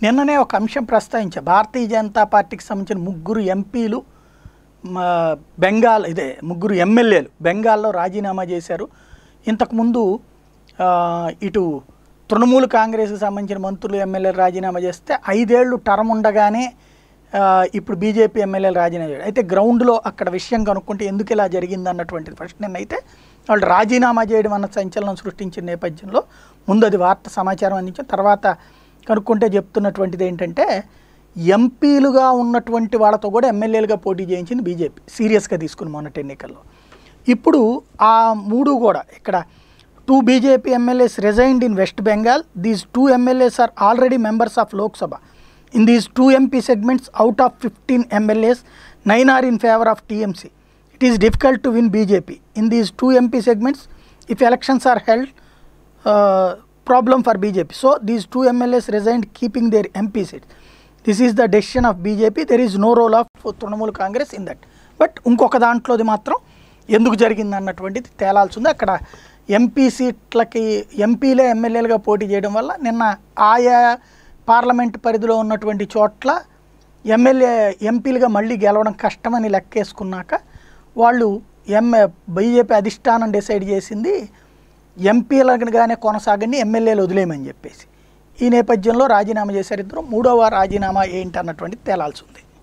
నిన్ననే ఒక అంశం ప్రస్తావించా భారతీయ జనతా పార్టీకి సంబంధించిన ముగ్గురు ఎంపీలు మా బెంగాల్ ఇదే ముగ్గురు ఎమ్మెల్యేలు బెంగాల్లో రాజీనామా చేశారు ఇంతకుముందు ఆ, ఇటు తృణమూల్ కాంగ్రెస్కి సంబంధించిన మంత్రులు ఎమ్మెల్యేలు రాజీనామా చేస్తే ఐదేళ్లు టర్మ్ ఉండగానే ఆ, ఇప్పుడు బీజేపీ ఎమ్మెల్యేలు రాజీనామా చేయడం అయితే గ్రౌండ్లో అక్కడ విషయం కనుక్కుంటే ఎందుకు ఇలా జరిగింది అన్నటువంటిది ఫస్ట్ నిన్నైతే వాళ్ళు రాజీనామా చేయడం అన్న సంచలనం సృష్టించిన నేపథ్యంలో ముందు అది వార్త సమాచారం అందించాం తర్వాత కనుక్కుంటే చెప్తున్నటువంటిది ఏంటంటే ఎంపీలుగా ఉన్నటువంటి వాళ్ళతో కూడా ఎమ్మెల్యేలుగా పోటీ చేయించింది బీజేపీ సీరియస్గా తీసుకుని మొన్నటి ఎన్నికల్లో ఇప్పుడు ఆ మూడు కూడా ఇక్కడ two BJP MLAs resigned in West Bengal these two MLAs are already members of Lok Sabha in these two MP segments out of fifteen MLAs nine are in favour of TMC it is difficult to win BJP in these two MP segments if elections are held problem for BJP so these two MLAs resigned keeping their MP seats this is the decision of BJP there is no role of Trinamool Congress in that but ఇంకొక దాంట్లోది మాత్రం ఎందుకు జరిగింది అన్నటువంటిది తేలాల్సి ఉంది అక్కడ MP సీట్లకి ఎంపీలే ఎమ్మెల్యేలుగా పోటీ చేయడం వల్ల నిన్న ఆయా పార్లమెంట్ పరిధిలో ఉన్నటువంటి చోట్ల ఎమ్మెల్యే ఎంపీలుగా మళ్ళీ గెలవడం కష్టమని లెక్కేసుకున్నాక వాళ్ళు ఎంఏ బీజేపీ అధిష్టానం డిసైడ్ చేసింది ఎంపీలుగానే కొనసాగండి ఎమ్మెల్యేలు వదిలేయమని చెప్పేసి ఈ నేపథ్యంలో రాజీనామా చేశారు ఇద్దరు మూడవ రాజీనామా ఏంటి అన్నటువంటిది తేలాల్సి ఉంది